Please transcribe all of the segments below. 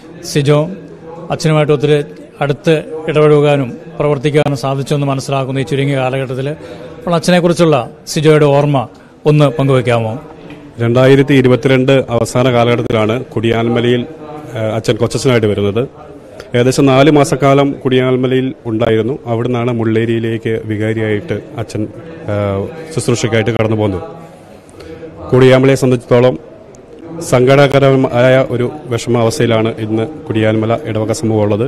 സിജോ അച്ഛനുമായിട്ട് ഒത്തിരി അടുത്ത് ഇടപഴകാനും പ്രവർത്തിക്കാനും സാധിച്ചുവെന്ന് മനസ്സിലാക്കുന്ന ഈ ചുരുങ്ങിയ കാലഘട്ടത്തിൽ അപ്പോൾ അച്ഛനെക്കുറിച്ചുള്ള സിജോയുടെ ഓർമ്മ ഒന്ന് പങ്കുവെക്കാമോ രണ്ടായിരത്തി ഇരുപത്തിരണ്ട് അവസാന കാലഘട്ടത്തിലാണ് കുടിയാൻമലയിൽ ആ, അച്ഛൻ കൊച്ചച്ഛനായിട്ട് വരുന്നത് ഏകദേശം നാല് മാസക്കാലം കുടിയാൻമലയിൽ ഉണ്ടായിരുന്നു അവിടുന്നാണ് മുള്ളേരിയിലേക്ക് വികാരിയായിട്ട് അച്ഛൻ ആ, ശുശ്രൂഷയ്ക്കായിട്ട് കടന്നു പോകുന്നത് കുടിയാൻമലയെ സംബന്ധിച്ചിടത്തോളം സങ്കടകരമായ ഒരു വിഷമാവസ്ഥയിലാണ് ഇന്ന് കുടിയാൻമല ഇടവക സമൂഹം ഉള്ളത്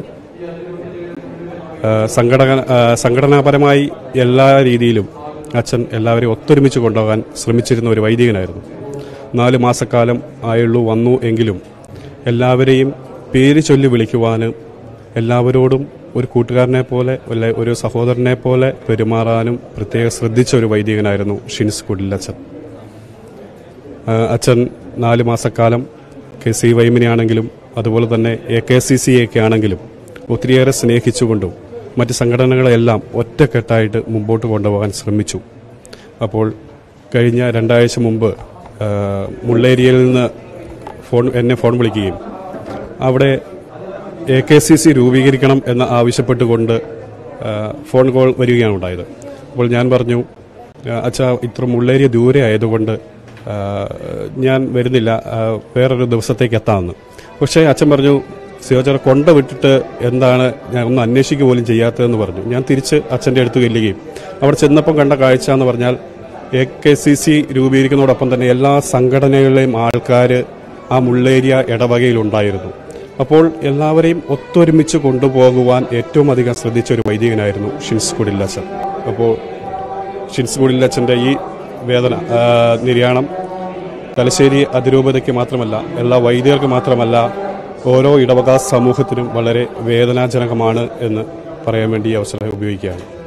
ആ, സംഘടന ആ, സംഘടനാപരമായി എല്ലാ രീതിയിലും അച്ഛൻ എല്ലാവരെയും ഒത്തൊരുമിച്ച് കൊണ്ടുപോകാൻ ശ്രമിച്ചിരുന്ന ഒരു വൈദികനായിരുന്നു നാല് മാസക്കാലം ആയുള്ളൂ വന്നു എങ്കിലും എല്ലാവരെയും പേര് ചൊല്ലി വിളിക്കുവാനും എല്ലാവരോടും ഒരു കൂട്ടുകാരനെ പോലെ അല്ലെ ഒരു സഹോദരനെ പോലെ പെരുമാറാനും പ്രത്യേകം ശ്രദ്ധിച്ച ഒരു വൈദികനായിരുന്നു ഷിൻസ് കുടിലച്ചൻ ആ, അച്ഛൻ നാല് മാസക്കാലം കെ സി വൈമിനെയാണെങ്കിലും അതുപോലെ തന്നെ എ കെ സി സി ഒക്കെ ആണെങ്കിലും ഒത്തിരിയേറെ സ്നേഹിച്ചുകൊണ്ടും മറ്റ് സംഘടനകളെല്ലാം ഒറ്റക്കെട്ടായിട്ട് മുമ്പോട്ട് കൊണ്ടുപോകാൻ ശ്രമിച്ചു അപ്പോൾ കഴിഞ്ഞ രണ്ടാഴ്ച മുമ്പ് ആ, മുള്ളേരിയയിൽ നിന്ന് ഫോൺ എന്നെ ഫോൺ വിളിക്കുകയും അവിടെ എ കെ സി സി രൂപീകരിക്കണം എന്ന് ആവശ്യപ്പെട്ടുകൊണ്ട് ആ, ഫോൺ കോൾ വരികയാണ് ഉണ്ടായത് അപ്പോൾ ഞാൻ പറഞ്ഞു അച്ഛാ ഇത്ര മുള്ളേരിയ ദൂരെ ആയതുകൊണ്ട് ആ, ഞാൻ വരുന്നില്ല ആ, വേറൊരു ദിവസത്തേക്ക് എത്താമെന്ന് പക്ഷേ അച്ഛൻ പറഞ്ഞു സിയോച്ചറ കൊണ്ട വിട്ടിട്ട് എന്താണ് ഞാൻ ഒന്ന് അന്വേഷിക്കുക പോലും ചെയ്യാത്തതെന്ന് പറഞ്ഞു ഞാൻ തിരിച്ച് അച്ഛൻ്റെ അടുത്ത് ചെല്ലുകയും അവിടെ ചെന്നപ്പം കണ്ട കാഴ്ച എന്ന് പറഞ്ഞാൽ എ കെ സി സി രൂപീകരിക്കുന്നതോടൊപ്പം തന്നെ എല്ലാ സംഘടനകളിലെയും ആൾക്കാർ ആ മുള്ളേരിയ ഇടവകയിലുണ്ടായിരുന്നു അപ്പോൾ എല്ലാവരെയും ഒത്തൊരുമിച്ച് കൊണ്ടുപോകുവാൻ ഏറ്റവും അധികം ശ്രദ്ധിച്ച ഒരു വൈദികനായിരുന്നു ഷിൻസ് കുടില്ലച്ചൻ അപ്പോൾ ഷിൻസ് കുടില്ലച്ചൻ്റെ ഈ വേദന ആ, നിര്യാണം തലശ്ശേരി അതിരൂപതയ്ക്ക് മാത്രമല്ല എല്ലാ വൈദികർക്ക് മാത്രമല്ല ഓരോ ഇടവക സമൂഹത്തിനും വളരെ വേദനാജനകമാണ് എന്ന് പറയാൻ വേണ്ടി ഈ അവസരം ഉപയോഗിക്കുകയാണ്